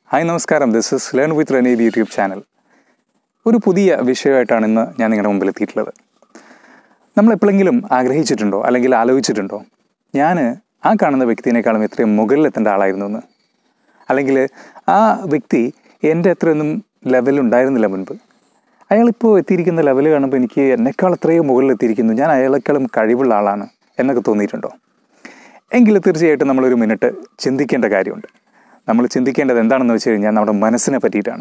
hi നമസ്കാരം this is learn with Raneeb YouTube channel ഒരു പുതിയ വിഷയമായിട്ടാണ് ഇന്ന് ഞാൻ നിങ്ങളുടെ മുമ്പിൽ എത്തിയിട്ടുള്ളത് നമ്മൾ എപ്പോഴെങ്കിലും ആഗ്രഹിച്ചിട്ടുണ്ടോ അല്ലെങ്കിൽ ആലോചിച്ചിട്ടുണ്ടോ ഞാൻ ആ കാണുന്ന വ്യക്തിനേക്കാളും എത്രയും മുകളിലെത്തേണ്ട ആളായിരുന്നു എന്ന് അല്ലെങ്കിൽ ആ വ്യക്തി എൻ്റെ അത്രയൊന്നും ലെവൽ ഉണ്ടായിരുന്നില്ല മുൻപ് അയാളിപ്പോൾ എത്തിയിരിക്കുന്ന ലെവൽ കാണുമ്പോൾ എനിക്ക് എന്നെക്കാൾ എത്രയോ മുകളിൽ എത്തിയിരിക്കുന്നു ഞാൻ അയാളെക്കാളും കഴിവുള്ള ആളാണ് എന്നൊക്കെ തോന്നിയിട്ടുണ്ടോ എങ്കിൽ തീർച്ചയായിട്ടും നമ്മളൊരു മിനിറ്റ് ചിന്തിക്കേണ്ട കാര്യമുണ്ട് നമ്മൾ ചിന്തിക്കേണ്ടത് എന്താണെന്ന് വെച്ച് കഴിഞ്ഞാൽ നമ്മുടെ മനസ്സിനെ പറ്റിയിട്ടാണ്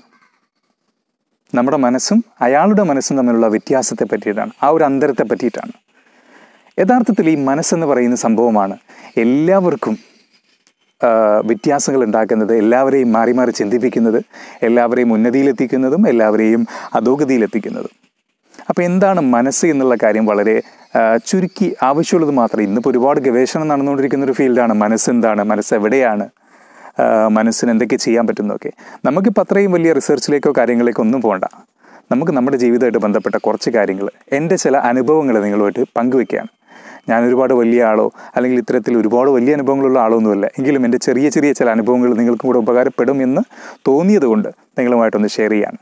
നമ്മുടെ മനസ്സും അയാളുടെ മനസ്സും തമ്മിലുള്ള വ്യത്യാസത്തെ പറ്റിയിട്ടാണ് ആ ഒരു അന്തരത്തെ പറ്റിയിട്ടാണ് യഥാർത്ഥത്തിൽ ഈ മനസ്സെന്ന് പറയുന്ന സംഭവമാണ് എല്ലാവർക്കും ആ, വ്യത്യാസങ്ങൾ ഉണ്ടാക്കുന്നത് എല്ലാവരെയും മാറി മാറി ചിന്തിപ്പിക്കുന്നത് എല്ലാവരെയും ഉന്നതിയിലെത്തിക്കുന്നതും എല്ലാവരെയും അധോഗതിയിലെത്തിക്കുന്നതും അപ്പോൾ എന്താണ് മനസ്സ് എന്നുള്ള കാര്യം വളരെ ആ, ചുരുക്കി ആവശ്യമുള്ളത് മാത്രം ഇന്നിപ്പോൾ ഒരുപാട് ഗവേഷണം നടന്നുകൊണ്ടിരിക്കുന്ന ഒരു ഫീൽഡാണ് മനസ്സ് എന്താണ് മനസ്സ് എവിടെയാണ് ആ, മനസ്സിന് എന്തൊക്കെ ചെയ്യാൻ പറ്റുന്നതൊക്കെ നമുക്കിപ്പോൾ അത്രയും വലിയ റിസർച്ചിലേക്കോ കാര്യങ്ങളിലേക്കോ ഒന്നും പോകണ്ട നമുക്ക് നമ്മുടെ ജീവിതമായിട്ട് ബന്ധപ്പെട്ട കുറച്ച് കാര്യങ്ങൾ എൻ്റെ ചില അനുഭവങ്ങൾ നിങ്ങളുമായിട്ട് പങ്കുവെക്കുകയാണ് ഞാൻ ഒരുപാട് വലിയ ആളോ അല്ലെങ്കിൽ ഇത്തരത്തിൽ ഒരുപാട് വലിയ അനുഭവങ്ങളുള്ള ആളൊന്നുമല്ല എങ്കിലും എൻ്റെ ചെറിയ ചെറിയ ചില അനുഭവങ്ങൾ നിങ്ങൾക്കും കൂടെ ഉപകാരപ്പെടും എന്ന് തോന്നിയത് കൊണ്ട് നിങ്ങളുമായിട്ടൊന്ന് ഷെയർ ചെയ്യാണ്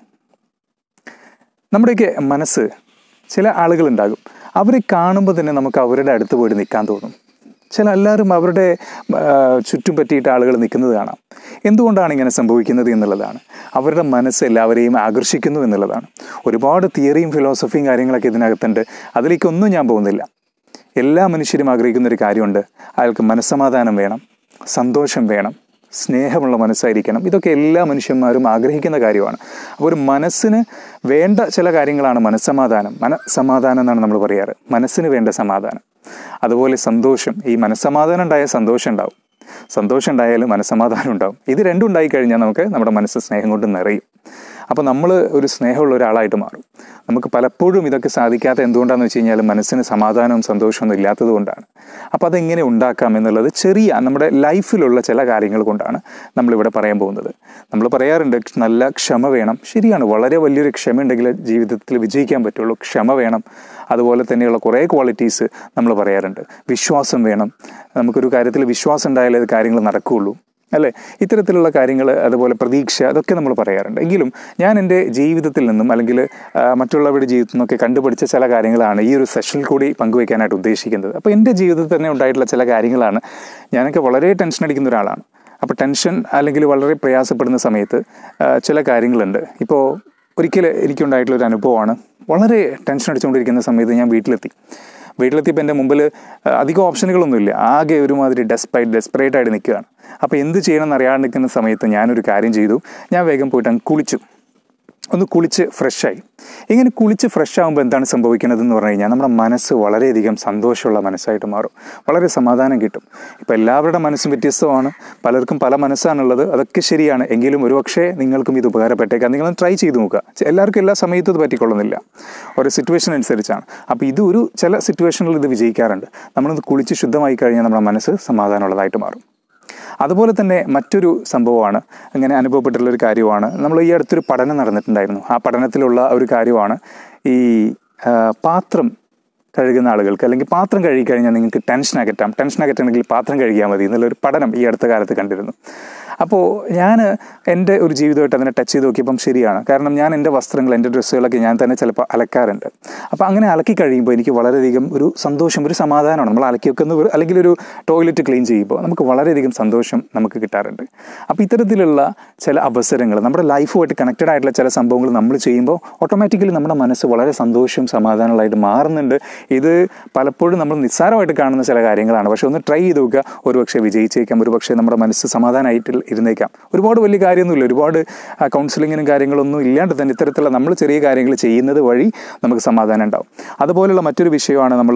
നമ്മുടെയൊക്കെ മനസ്സ് ചില ആളുകളുണ്ടാകും അവരെ കാണുമ്പോൾ തന്നെ നമുക്ക് അവരുടെ അടുത്ത് പോയിട്ട് നിൽക്കാൻ തോന്നും ചില എല്ലാവരും അവരുടെ ആ, ചുറ്റും പറ്റിയിട്ട് ആളുകൾ നിൽക്കുന്നത് കാണാം എന്തുകൊണ്ടാണ് ഇങ്ങനെ സംഭവിക്കുന്നത് എന്നുള്ളതാണ് അവരുടെ മനസ്സ് എല്ലാവരെയും ആകർഷിക്കുന്നു എന്നുള്ളതാണ് ഒരുപാട് തിയറിയും ഫിലോസഫിയും കാര്യങ്ങളൊക്കെ ഇതിനകത്തുണ്ട് അതിലേക്കൊന്നും ഞാൻ പോകുന്നില്ല എല്ലാ മനുഷ്യരും ആഗ്രഹിക്കുന്ന ഒരു കാര്യമുണ്ട് അയാൾക്ക് മനസ്സമാധാനം വേണം സന്തോഷം വേണം സ്നേഹമുള്ള മനസ്സായിരിക്കണം ഇതൊക്കെ എല്ലാ മനുഷ്യന്മാരും ആഗ്രഹിക്കുന്ന കാര്യമാണ് അപ്പോൾ ഒരു മനസ്സിന് വേണ്ട ചില കാര്യങ്ങളാണ് മനസ്സമാധാനം മനസ്സമാധാനം എന്നാണ് നമ്മൾ പറയാറ് മനസ്സിന് വേണ്ട സമാധാനം അതുപോലെ സന്തോഷം ഈ മനസ്സമാധാനം ഉണ്ടായാൽ സന്തോഷം ഉണ്ടാവും സന്തോഷം ഉണ്ടായാലും മനസ്സമാധാനം ഉണ്ടാവും ഇത് രണ്ടും ഉണ്ടായി കഴിഞ്ഞാൽ നമുക്ക് നമ്മുടെ മനസ്സ് സ്നേഹം കൊണ്ട് നിറയും അപ്പോൾ നമ്മൾ ഒരു സ്നേഹമുള്ള ഒരാളായിട്ട് മാറും നമുക്ക് പലപ്പോഴും ഇതൊക്കെ സാധിക്കാത്ത എന്തുകൊണ്ടാണെന്ന് വെച്ച് കഴിഞ്ഞാൽ മനസ്സിന് സമാധാനവും സന്തോഷമൊന്നും ഇല്ലാത്തത് കൊണ്ടാണ് അപ്പോൾ അതെങ്ങനെ ഉണ്ടാക്കാം എന്നുള്ളത് ചെറിയ നമ്മുടെ ലൈഫിലുള്ള ചില കാര്യങ്ങൾ കൊണ്ടാണ് നമ്മളിവിടെ പറയാൻ പോകുന്നത് നമ്മൾ പറയാറുണ്ട് നല്ല ക്ഷമ വേണം ശരിയാണ് വളരെ വലിയൊരു ക്ഷമ ഉണ്ടെങ്കിൽ ജീവിതത്തിൽ വിജയിക്കാൻ പറ്റുള്ളൂ ക്ഷമ വേണം അതുപോലെ തന്നെയുള്ള കുറേ ക്വാളിറ്റീസ് നമ്മൾ പറയാറുണ്ട് വിശ്വാസം വേണം നമുക്കൊരു കാര്യത്തിൽ വിശ്വാസം ഉണ്ടായാലേ അത് കാര്യങ്ങൾ നടക്കുകയുള്ളൂ അല്ലേ ഇത്തരത്തിലുള്ള കാര്യങ്ങൾ അതുപോലെ പ്രതീക്ഷ അതൊക്കെ നമ്മൾ പറയാറുണ്ട് എങ്കിലും ഞാൻ എൻ്റെ ജീവിതത്തിൽ നിന്നും അല്ലെങ്കിൽ ആ, മറ്റുള്ളവരുടെ ജീവിതത്തിൽ നിന്നൊക്കെ കണ്ടുപിടിച്ച ചില കാര്യങ്ങളാണ് ഈ ഒരു സെഷനിൽ കൂടി പങ്കുവയ്ക്കാനായിട്ട് ഉദ്ദേശിക്കുന്നത് അപ്പോൾ എൻ്റെ ജീവിതത്തിൽ തന്നെ ഉണ്ടായിട്ടുള്ള ചില കാര്യങ്ങളാണ് ഞാനൊക്കെ വളരെ ടെൻഷൻ അടിക്കുന്ന ഒരാളാണ് അപ്പോൾ ടെൻഷൻ അല്ലെങ്കിൽ വളരെ പ്രയാസപ്പെടുന്ന സമയത്ത് ആ, ചില കാര്യങ്ങളുണ്ട് ഇപ്പോൾ ഒരിക്കൽ എനിക്കുണ്ടായിട്ടുള്ള ഒരു അനുഭവമാണ് വളരെ ടെൻഷൻ അടിച്ചുകൊണ്ടിരിക്കുന്ന സമയത്ത് ഞാൻ വീട്ടിലെത്തി വീട്ടിലെത്തിയപ്പോൾ എൻ്റെ മുമ്പിൽ ആ, അധികം ഓപ്ഷനുകളൊന്നുമില്ല ആകെ ഒരുമാതിരി ഡെസ്പൈറ്റ് ഡെസ്പറേറ്റ് ആയിട്ട് നിൽക്കുകയാണ് അപ്പോൾ എന്ത് ചെയ്യണം എന്ന് അറിയാതെ നിൽക്കുന്ന സമയത്ത് ഞാനൊരു കാര്യം ചെയ്തു ഞാൻ വേഗം പോയിട്ട് അങ്ങ് കുളിച്ചു ഒന്ന് കുളിച്ച് ഫ്രഷായി ഇങ്ങനെ കുളിച്ച് ഫ്രഷ് ആകുമ്പോൾ എന്താണ് സംഭവിക്കുന്നത് എന്ന് പറഞ്ഞു കഴിഞ്ഞാൽ നമ്മുടെ മനസ്സ് വളരെയധികം സന്തോഷമുള്ള മനസ്സായിട്ട് മാറും വളരെ സമാധാനം കിട്ടും ഇപ്പോൾ എല്ലാവരുടെ മനസ്സും വ്യത്യസ്തമാണ് പലർക്കും പല മനസ്സാണുള്ളത് അതൊക്കെ ശരിയാണ് എങ്കിലും ഒരുപക്ഷെ നിങ്ങൾക്കും ഇത് ഉപകാരപ്പെട്ടേക്കാം നിങ്ങളൊന്ന് ട്രൈ ചെയ്ത് നോക്കുക ചെ- എല്ലാവർക്കും എല്ലാ സമയത്തും ഇത് പറ്റിക്കൊള്ളുന്നില്ല ഒരു സിറ്റുവേഷൻ അനുസരിച്ചാണ് അപ്പോൾ ഇത് ഒരു ചില സിറ്റുവേഷനിൽ ഇത് വിജയിക്കാറുണ്ട് നമ്മളൊന്ന് കുളിച്ച് ശുദ്ധമായി കഴിഞ്ഞാൽ നമ്മുടെ മനസ്സ് സമാധാനമുള്ളതായിട്ട് മാറും അതുപോലെ തന്നെ മറ്റൊരു സംഭവമാണ് അങ്ങനെ അനുഭവപ്പെട്ടിട്ടുള്ള ഒരു കാര്യമാണ് നമ്മൾ ഈ അടുത്തൊരു പഠനം നടന്നിട്ടുണ്ടായിരുന്നു ആ പഠനത്തിലുള്ള ഒരു കാര്യമാണ് ഈ ആ, പാത്രം കഴുകുന്ന ആളുകൾക്ക് അല്ലെങ്കിൽ പാത്രം കഴുകി കഴിഞ്ഞാൽ നിങ്ങൾക്ക് ടെൻഷൻ അകറ്റാം ടെൻഷൻ അകറ്റണമെങ്കിൽ പാത്രം കഴുകിയാൽ മതി എന്നുള്ളൊരു പഠനം ഈ അടുത്ത കാലത്ത് കണ്ടിരുന്നു അപ്പോൾ ഞാൻ എൻ്റെ ഒരു ജീവിതമായിട്ട് അതിനെ ടച്ച് ചെയ്ത് നോക്കിയപ്പം ശരിയാണ് കാരണം ഞാൻ എൻ്റെ വസ്ത്രങ്ങൾ എൻ്റെ ഡ്രസ്സുകളൊക്കെ ഞാൻ തന്നെ ചിലപ്പോൾ അലക്കാറുണ്ട് അപ്പോൾ അങ്ങനെ അലക്കി കഴിയുമ്പോൾ എനിക്ക് വളരെയധികം ഒരു സന്തോഷം ഒരു സമാധാനമാണ് നമ്മൾ അലക്കി വെക്കുന്ന ഒരു- അല്ലെങ്കിൽ ഒരു ടോയ്ലറ്റ് ക്ലീൻ ചെയ്യുമ്പോൾ നമുക്ക് വളരെയധികം സന്തോഷം നമുക്ക് കിട്ടാറുണ്ട് അപ്പോൾ ഇത്തരത്തിലുള്ള ചില അവസരങ്ങൾ നമ്മുടെ ലൈഫുമായിട്ട് കണക്റ്റഡ് ആയിട്ടുള്ള ചില സംഭവങ്ങൾ നമ്മൾ ചെയ്യുമ്പോൾ ഓട്ടോമാറ്റിക്കലി നമ്മുടെ മനസ്സ് വളരെ സന്തോഷം സമാധാനമുള്ളതായിട്ട് മാറുന്നുണ്ട് ഇത് പലപ്പോഴും നമ്മൾ നിസ്സാരമായിട്ട് കാണുന്ന ചില കാര്യങ്ങളാണ് പക്ഷെ ഒന്ന് ട്രൈ ചെയ്ത് നോക്കുക ഒരുപക്ഷെ വിജയിച്ചേക്കാം ഒരുപക്ഷെ നമ്മുടെ മനസ്സ് സമാധാനമായിട്ട് ഇരുന്നേക്കാം ഒരുപാട് വലിയ കാര്യമൊന്നുമില്ല ഒരുപാട് കൗൺസിലിങ്ങിനും കാര്യങ്ങളൊന്നും ഇല്ലാണ്ട് തന്നെ ഇത്തരത്തിലുള്ള നമ്മൾ ചെറിയ കാര്യങ്ങൾ ചെയ്യുന്നത് വഴി നമുക്ക് സമാധാനം ഉണ്ടാവും അതുപോലുള്ള മറ്റൊരു വിഷയമാണ് നമ്മൾ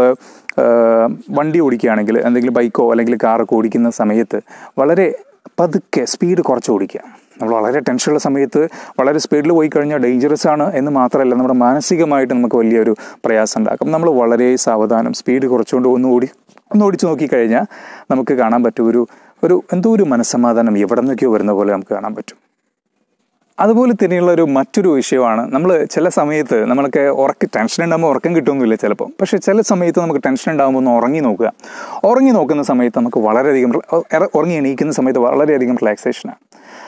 വണ്ടി ഓടിക്കുകയാണെങ്കിൽ എന്തെങ്കിലും ബൈക്കോ അല്ലെങ്കിൽ കാറൊക്കെ ഓടിക്കുന്ന സമയത്ത് വളരെ പതുക്കെ സ്പീഡ് കുറച്ച് ഓടിക്കുക നമ്മൾ വളരെ ടെൻഷനുള്ള സമയത്ത് വളരെ സ്പീഡിൽ പോയി കഴിഞ്ഞാൽ ഡേഞ്ചറസ് ആണ് എന്ന് മാത്രമല്ല നമ്മുടെ മാനസികമായിട്ട് നമുക്ക് വലിയൊരു പ്രയാസം ഉണ്ടാക്കും നമ്മൾ വളരെ സാവധാനം സ്പീഡ് കുറച്ചുകൊണ്ട് ഒന്ന് ഓടി ഒന്ന് ഓടിച്ചു നോക്കിക്കഴിഞ്ഞാൽ നമുക്ക് കാണാൻ പറ്റും ഒരു ഒരു എന്തോ ഒരു മനസ്സമാധാനം എവിടെ നിന്നൊക്കെയോ വരുന്ന പോലെ നമുക്ക് കാണാൻ പറ്റും അതുപോലെ തന്നെയുള്ള ഒരു മറ്റൊരു വിഷയമാണ് നമ്മൾ ചില സമയത്ത് നമ്മളൊക്കെ ഉറക്ക ടെൻഷൻ ഉണ്ടാകുമ്പോൾ ഉറക്കം കിട്ടുമൊന്നുമില്ല ചിലപ്പോൾ പക്ഷേ ചില സമയത്ത് നമുക്ക് ടെൻഷൻ ഉണ്ടാകുമ്പോൾ ഒന്ന് ഉറങ്ങി നോക്കുക ഉറങ്ങി നോക്കുന്ന സമയത്ത് നമുക്ക് വളരെയധികം റി- എറ- ഉറങ്ങി എണീക്കുന്ന സമയത്ത് വളരെയധികം റിലാക്സേഷനാണ്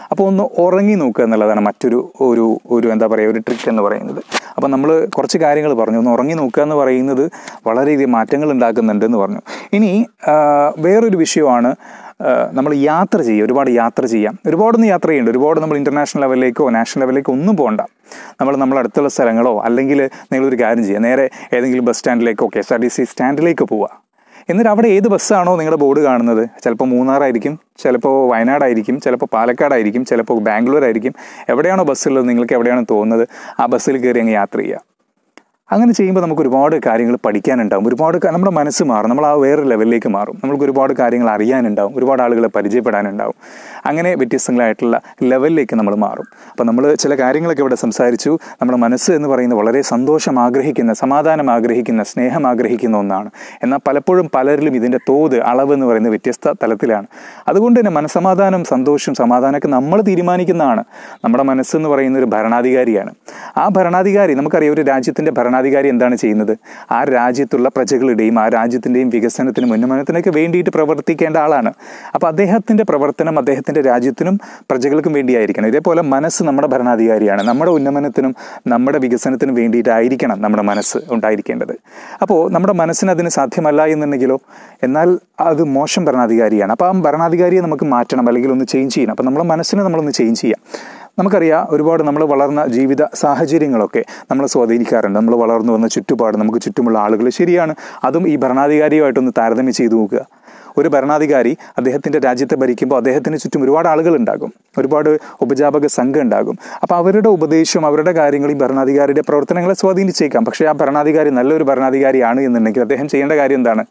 അപ്പോൾ ഒന്ന് ഉറങ്ങി നോക്കുക എന്നുള്ളതാണ് മറ്റൊരു ഒരു ഒരു എന്താ പറയുക ഒരു ട്രിക്ക് എന്ന് പറയുന്നത് അപ്പോൾ നമ്മൾ കുറച്ച് കാര്യങ്ങൾ പറഞ്ഞു ഒന്ന് ഉറങ്ങി നോക്കുക എന്ന് പറയുന്നത് വളരെയധികം മാറ്റങ്ങൾ ഉണ്ടാക്കുന്നുണ്ട് എന്ന് പറഞ്ഞു ഇനി ആ, വേറൊരു വിഷയമാണ് നമ്മൾ യാത്ര ചെയ്യുക ഒരുപാട് യാത്ര ചെയ്യാം ഒരുപാടൊന്നും യാത്ര ചെയ്യേണ്ട ഒരുപാട് നമ്മൾ ഇൻ്റർനാഷണൽ ലെവലിലേക്കോ നാഷണൽ ലെവലിലേക്കോ ഒന്നും പോകണ്ട നമ്മൾ നമ്മുടെ അടുത്തുള്ള സ്ഥലങ്ങളോ അല്ലെങ്കിൽ നിങ്ങളൊരു കാര്യം ചെയ്യുക നേരെ ഏതെങ്കിലും ബസ് സ്റ്റാൻഡിലേക്കോ K S R T C സ്റ്റാൻഡിലേക്ക് പോവുക എന്നിട്ട് അവിടെ ഏത് ബസ്സാണോ നിങ്ങളുടെ ബോർഡ് കാണുന്നത് ചിലപ്പോൾ മൂന്നാറായിരിക്കും ചിലപ്പോൾ വയനാടായിരിക്കും ചിലപ്പോൾ പാലക്കാടായിരിക്കും ചിലപ്പോൾ ബാംഗ്ലൂർ ആയിരിക്കും എവിടെയാണോ ബസ്സുള്ളത് നിങ്ങൾക്ക് എവിടെയാണോ തോന്നുന്നത് ആ ബസ്സിൽ കയറി അങ്ങ് യാത്ര ചെയ്യുക അങ്ങനെ ചെയ്യുമ്പോൾ നമുക്ക് ഒരുപാട് കാര്യങ്ങൾ പഠിക്കാനുണ്ടാവും ഒരുപാട് ക- നമ്മുടെ മനസ്സ് മാറും നമ്മൾ ആ വേറെ ലെവലിലേക്ക് മാറും നമുക്ക് ഒരുപാട് കാര്യങ്ങൾ അറിയാനുണ്ടാവും ഒരുപാട് ആളുകളെ പരിചയപ്പെടാനുണ്ടാവും അങ്ങനെ വ്യത്യസ്തങ്ങളായിട്ടുള്ള ലെവലിലേക്ക് നമ്മൾ മാറും അപ്പോൾ നമ്മൾ ചില കാര്യങ്ങളൊക്കെ ഇവിടെ സംസാരിച്ചു നമ്മുടെ മനസ്സ് എന്ന് പറയുന്നത് വളരെ സന്തോഷം ആഗ്രഹിക്കുന്ന സമാധാനം ആഗ്രഹിക്കുന്ന സ്നേഹം ആഗ്രഹിക്കുന്ന ഒന്നാണ് എന്നാൽ പലപ്പോഴും പലരിലും ഇതിൻ്റെ തോത് അളവ് എന്ന് പറയുന്നത് വ്യത്യസ്ത തലത്തിലാണ് അതുകൊണ്ട് തന്നെ മനസ്സമാധാനം സന്തോഷം സമാധാനമൊക്കെ നമ്മൾ തീരുമാനിക്കുന്നതാണ് നമ്മുടെ മനസ്സെന്ന് പറയുന്ന ഒരു ഭരണാധികാരിയാണ് ആ ഭരണാധികാരി നമുക്കറിയാം ഒരു രാജ്യത്തിൻ്റെ ഭരണാധികാരി എന്താണ് ചെയ്യുന്നത് ആ രാജ്യത്തുള്ള പ്രജകളുടെയും ആ രാജ്യത്തിൻ്റെയും വികസനത്തിനും ഉന്നമനത്തിനൊക്കെ വേണ്ടിയിട്ട് പ്രവർത്തിക്കേണ്ട ആളാണ് അപ്പോൾ അദ്ദേഹത്തിൻ്റെ പ്രവർത്തനം അദ്ദേഹത്തിൻ്റെ രാജ്യത്തിനും പ്രജകൾക്കും വേണ്ടിയായിരിക്കണം ഇതേപോലെ മനസ്സ് നമ്മുടെ ഭരണാധികാരിയാണ് നമ്മുടെ ഉന്നമനത്തിനും നമ്മുടെ വികസനത്തിനും വേണ്ടിയിട്ടായിരിക്കണം നമ്മുടെ മനസ്സ് ഉണ്ടായിരിക്കേണ്ടത് അപ്പോൾ നമ്മുടെ മനസ്സിന് അതിന് സാധ്യമല്ല എന്നുണ്ടെങ്കിലോ എന്നാൽ അത് മോശം ഭരണാധികാരിയാണ് അപ്പോൾ ആ ഭരണാധികാരിയെ നമുക്ക് മാറ്റണം അല്ലെങ്കിൽ ഒന്ന് ചേഞ്ച് ചെയ്യണം അപ്പോൾ നമ്മുടെ മനസ്സിനെ നമ്മളൊന്ന് ചേഞ്ച് ചെയ്യാം നമുക്കറിയാം ഒരുപാട് നമ്മൾ വളർന്ന ജീവിത സാഹചര്യങ്ങളൊക്കെ നമ്മൾ സ്വാധീനിക്കാറുണ്ട് നമ്മൾ വളർന്നു വന്ന ചുറ്റുപാട് നമുക്ക് ചുറ്റുമുള്ള ആളുകൾ ശരിയാണ് അതും ഈ ഭരണാധികാരിയുമായിട്ടൊന്ന് താരതമ്യം ചെയ്തു നോക്കുക ഒരു ഭരണാധികാരി അദ്ദേഹത്തിൻ്റെ രാജ്യത്തെ ഭരിക്കുമ്പോൾ അദ്ദേഹത്തിന് ചുറ്റും ഒരുപാട് ആളുകൾ ഉണ്ടാകും ഒരുപാട് ഉപജാപക സംഘം ഉണ്ടാകും അപ്പോൾ അവരുടെ ഉപദേശം അവരുടെ കാര്യങ്ങൾ ഈ ഭരണാധികാരിയുടെ പ്രവർത്തനങ്ങളെ സ്വാധീനിച്ചേക്കാം പക്ഷേ ആ ഭരണാധികാരി നല്ലൊരു ഭരണാധികാരിയാണ് എന്നുണ്ടെങ്കിൽ അദ്ദേഹം ചെയ്യേണ്ട കാര്യം എന്താണ്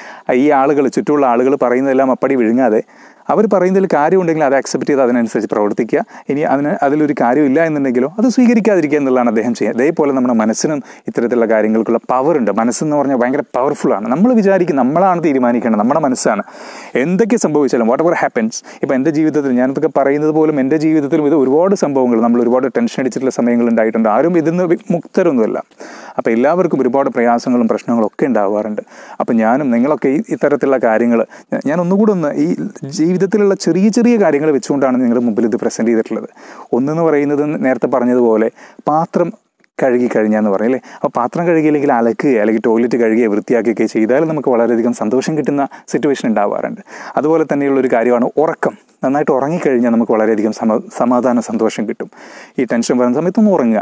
ഈ ആളുകൾ ചുറ്റുമുള്ള ആളുകൾ പറയുന്നതെല്ലാം അപ്പടി വിഴുങ്ങാതെ അവർ പറയുന്നതിൽ കാര്യമുണ്ടെങ്കിൽ അത് അക്സെപ്റ്റ് ചെയ്ത് അതിനനുസരിച്ച് പ്രവർത്തിക്കുക ഇനി അതിന് അതിലൊരു കാര്യമില്ല എന്നുണ്ടെങ്കിലോ അത് സ്വീകരിക്കാതിരിക്കുക എന്നുള്ളതാണ് അദ്ദേഹം ചെയ്യുക അതേപോലെ നമ്മുടെ മനസ്സിനും ഇത്തരത്തിലുള്ള കാര്യങ്ങൾക്കുള്ള പവർ ഉണ്ട് മനസ്സെന്ന് പറഞ്ഞാൽ ഭയങ്കര പവർഫുള്ളാണ് നമ്മൾ വിചാരിക്കും നമ്മളാണ് തീരുമാനിക്കേണ്ടത് നമ്മുടെ മനസ്സാണ് എന്തൊക്കെ സംഭവിച്ചാലും വാട്ട് എവർ ഹാപ്പൻസ് ഇപ്പോൾ എൻ്റെ ജീവിതത്തിൽ ഞാനിതൊക്കെ പറയുന്നത് പോലും എൻ്റെ ജീവിതത്തിലും ഇത് ഒരുപാട് സംഭവങ്ങൾ നമ്മൾ ഒരുപാട് ടെൻഷൻ അടിച്ചിട്ടുള്ള സമയങ്ങൾ ഉണ്ടായിട്ടുണ്ട് ആരും ഇതിൽ നിന്ന് മുക്തരൊന്നുമല്ല അപ്പോൾ എല്ലാവർക്കും ഒരുപാട് പ്രയാസങ്ങളും പ്രശ്നങ്ങളും ഒക്കെ ഉണ്ടാവാറുണ്ട് അപ്പോൾ ഞാനും നിങ്ങളൊക്കെ ഈ ഇത്തരത്തിലുള്ള കാര്യങ്ങൾ ഞാൻ ഒന്നുകൂടെ ഒന്ന് ഈ ജീവിതത്തിലുള്ള ചെറിയ ചെറിയ കാര്യങ്ങൾ വെച്ചുകൊണ്ടാണ് നിങ്ങളുടെ മുമ്പിൽ ഇത് പ്രസൻറ്റ് ചെയ്തിട്ടുള്ളത് ഒന്നെന്ന് പറയുന്നത് നേരത്തെ പറഞ്ഞതുപോലെ പാത്രം കഴുകി കഴിഞ്ഞാന്ന് പറയും അല്ലേ അപ്പോൾ പാത്രം കഴുകിയില്ലെങ്കിൽ അലക്കുക അല്ലെങ്കിൽ ടോയ്ലറ്റ് കഴുകുകയോ വൃത്തിയാക്കുകയൊക്കെ ചെയ്താൽ നമുക്ക് വളരെയധികം സന്തോഷം കിട്ടുന്ന സിറ്റുവേഷൻ ഉണ്ടാവാറുണ്ട് അതുപോലെ തന്നെയുള്ള ഒരു കാര്യമാണ് ഉറക്കം നന്നായിട്ട് ഉറങ്ങിക്കഴിഞ്ഞാൽ നമുക്ക് വളരെയധികം സമ സമാധാന സന്തോഷം കിട്ടും ഈ ടെൻഷൻ വരുന്ന സമയത്തൊന്ന് ഉറങ്ങുക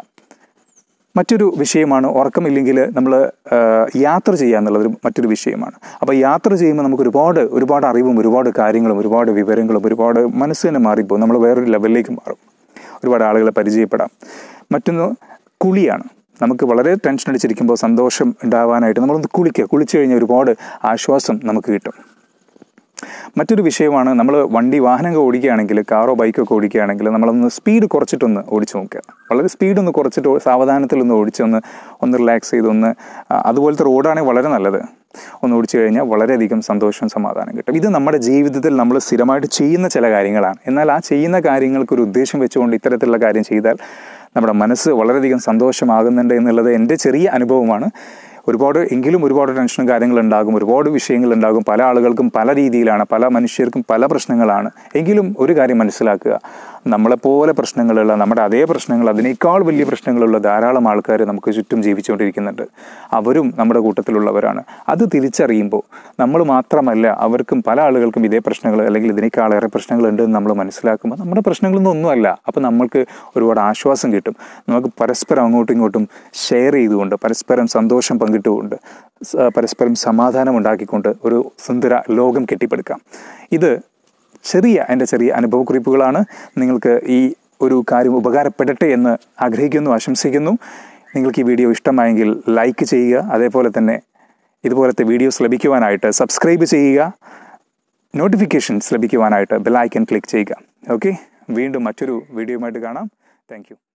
മറ്റൊരു വിഷയമാണ് ഉറക്കമില്ലെങ്കിൽ നമ്മൾ യാത്ര ചെയ്യുക എന്നുള്ളത് മറ്റൊരു വിഷയമാണ് അപ്പോൾ യാത്ര ചെയ്യുമ്പോൾ നമുക്ക് ഒരുപാട് ഒരുപാട് അറിവും ഒരുപാട് കാര്യങ്ങളും ഒരുപാട് വിവരങ്ങളും ഒരുപാട് മനസ്സ് തന്നെ മാറിപ്പോകും നമ്മൾ വേറൊരു ലെവലിലേക്ക് മാറും ഒരുപാട് ആളുകളെ പരിചയപ്പെടാം മറ്റൊന്ന് കുളിയാണ് നമുക്ക് വളരെ ടെൻഷൻ അടിച്ചിരിക്കുമ്പോൾ സന്തോഷം ഉണ്ടാവാനായിട്ട് നമ്മളൊന്ന് കുളിക്കുക കുളിച്ചു കഴിഞ്ഞാൽ ഒരുപാട് ആശ്വാസം നമുക്ക് കിട്ടും മറ്റൊരു വിഷയമാണ് നമ്മൾ വണ്ടി വാഹനങ്ങൾ ഓടിക്കുകയാണെങ്കിൽ കാറോ ബൈക്കോ ഒക്കെ ഓടിക്കുകയാണെങ്കിൽ നമ്മളൊന്ന് സ്പീഡ് കുറച്ചിട്ടൊന്ന് ഓടിച്ചു നോക്കുക വളരെ സ്പീഡ് ഒന്ന് കുറച്ചിട്ട് സാവധാനത്തിൽ ഒന്ന് ഓടിച്ചൊന്ന് ഒന്ന് റിലാക്സ് ചെയ്ത് ഒന്ന് ആ, അതുപോലത്തെ റോഡാണെങ്കിൽ വളരെ നല്ലത് ഒന്ന് ഓടിച്ചു കഴിഞ്ഞാൽ വളരെയധികം സന്തോഷവും സമാധാനം കിട്ടും ഇത് നമ്മുടെ ജീവിതത്തിൽ നമ്മൾ സ്ഥിരമായിട്ട് ചെയ്യുന്ന ചില കാര്യങ്ങളാണ് എന്നാൽ ആ ചെയ്യുന്ന കാര്യങ്ങൾക്ക് ഒരു ഉദ്ദേശം വെച്ചുകൊണ്ട് ഇത്തരത്തിലുള്ള കാര്യം ചെയ്താൽ നമ്മുടെ മനസ്സ് വളരെയധികം സന്തോഷമാകുന്നുണ്ട് എന്നുള്ളത് എൻ്റെ ചെറിയ അനുഭവമാണ് ഒരുപാട് എങ്കിലും ഒരുപാട് ടെൻഷനും കാര്യങ്ങളുണ്ടാകും ഒരുപാട് വിഷയങ്ങളുണ്ടാകും പല ആളുകൾക്കും പല രീതിയിലാണ് പല മനുഷ്യർക്കും പല പ്രശ്നങ്ങളാണ് എങ്കിലും ഒരു കാര്യം മനസ്സിലാക്കുക നമ്മളെപ്പോലെ പ്രശ്നങ്ങളുള്ള നമ്മുടെ അതേ പ്രശ്നങ്ങൾ അതിനേക്കാൾ വലിയ പ്രശ്നങ്ങളുള്ള ധാരാളം ആൾക്കാർ നമുക്ക് ചുറ്റും ജീവിച്ചുകൊണ്ടിരിക്കുന്നുണ്ട് അവരും നമ്മുടെ കൂട്ടത്തിലുള്ളവരാണ് അത് തിരിച്ചറിയുമ്പോൾ നമ്മൾ മാത്രമല്ല അവർക്കും പല ആളുകൾക്കും ഇതേ പ്രശ്നങ്ങൾ അല്ലെങ്കിൽ ഇതിനേക്കാളേറെ പ്രശ്നങ്ങളുണ്ട് എന്ന് നമ്മൾ മനസ്സിലാക്കുമ്പോൾ നമ്മുടെ പ്രശ്നങ്ങളൊന്നും ഒന്നുമല്ല അപ്പോൾ നമ്മൾക്ക് ഒരുപാട് ആശ്വാസം കിട്ടും നമുക്ക് പരസ്പരം അങ്ങോട്ടും ഇങ്ങോട്ടും ഷെയർ ചെയ്തുകൊണ്ട് പരസ്പരം സന്തോഷം പങ്കിട്ടുകൊണ്ട് സ- പരസ്പരം സമാധാനം ഉണ്ടാക്കിക്കൊണ്ട് ഒരു സുന്ദര ലോകം കെട്ടിപ്പടുക്കാം ഇത് ചെറിയ എൻ്റെ ചെറിയ അനുഭവക്കുറിപ്പുകളാണ് നിങ്ങൾക്ക് ഈ ഒരു കാര്യം ഉപകാരപ്പെടട്ടെ എന്ന് ആഗ്രഹിക്കുന്നു ആശംസിക്കുന്നു നിങ്ങൾക്ക് ഈ വീഡിയോ ഇഷ്ടമായെങ്കിൽ ലൈക്ക് ചെയ്യുക അതേപോലെ തന്നെ ഇതുപോലത്തെ വീഡിയോസ് ലഭിക്കുവാനായിട്ട് സബ്സ്ക്രൈബ് ചെയ്യുക നോട്ടിഫിക്കേഷൻസ് ലഭിക്കുവാനായിട്ട് ബെല്ലൈക്കൻ ക്ലിക്ക് ചെയ്യുക ഓക്കെ വീണ്ടും മറ്റൊരു വീഡിയോയുമായിട്ട് കാണാം താങ്ക്